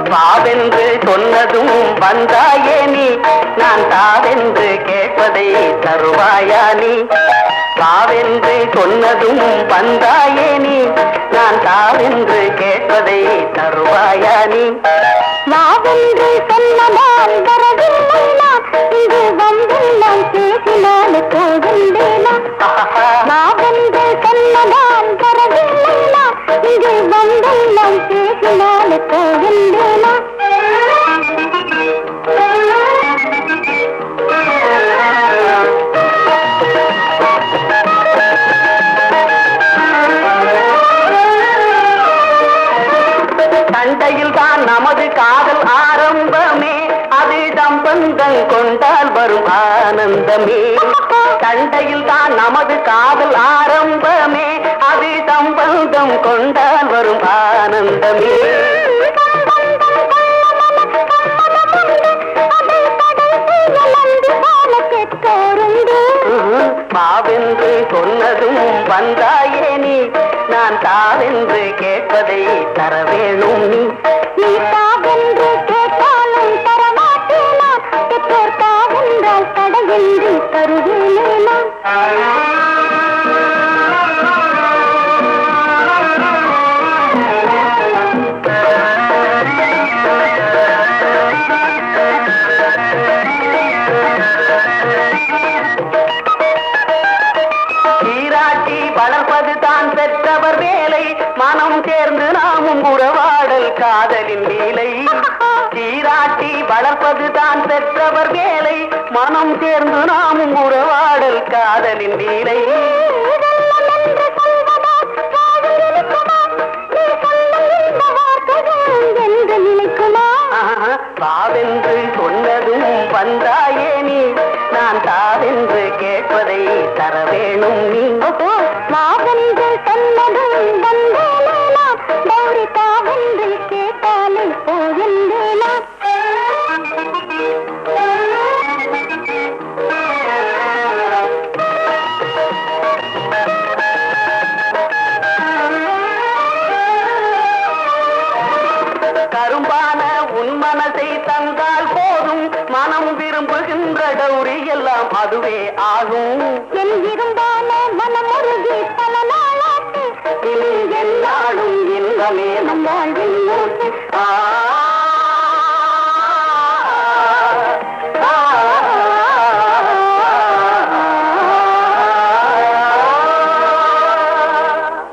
பாவென்று சொன்னதும் வந்தாயே நீ நான் தாவென்று கேட்பதை தருவாயா நீ பாவென்று சொன்னதும் வந்தாயே நீ நான் தாவென்று கேட்பதை தருவாயா நீ வாவென்று சொன்னதால் வரவில்லை நான் இங்கு வந்து நான் பேசினால் போகின்றேனா வாவென்று சொன்னதால் வரவில்லை நான் இங்கு வந்து நான் பேசினால் போகின்றேனா சண்டையில் தான் நமது காதல் ஆரம்பமே அது சம்பந்தம் கொண்டால் வரும் ஆனந்தமே சண்டையில் தான் நமது காதல் ஆரம்பமே அது சம்பந்தம் கொண்டால் வரும் ஆனந்தமே பாவென்று சொன்னதும் வந்தாயே நீ நான் தாவென்று கேட்பதை தர வேணும் நீ நீ தாவென்று கேட்டாலும் தரமாட்டேனா பெற்றோர் தாவென்றால் தடையின்றி தருவேனா சீராட்டி வளர்ப்பது தான் பெற்றவர் வேலை மனம் சேர்ந்து நாமும் உறவாடல் காதலின் லீலை சீராட்டி வளர்ப்பது தான் பெற்றவர் வேலை மனம் சேர்ந்து நாமும் உறவாடல் காதலின் லீலை என்று நினைக்குமா ஆஹா, பாவென்று சொன்னதும் வந்தாயே நீ நான் தாவென்று கேட்பதை தர வேணும் நீ மாவென்று சொன்னதும் வந்தேனா கௌரி தாவென்று கேட்டாலே போகின்றேனா கரும்பான உன் மனதை தந்தால் போதும் மனம் விரும்புகின்ற டௌரி எல்லாம் அதுவே ஆகும் என் இருந்தால மனமுருகி பல நாளாச்சு இனி என்னாலும் இன்பமே நம் வாழ்வில் மூச்சு. ஆ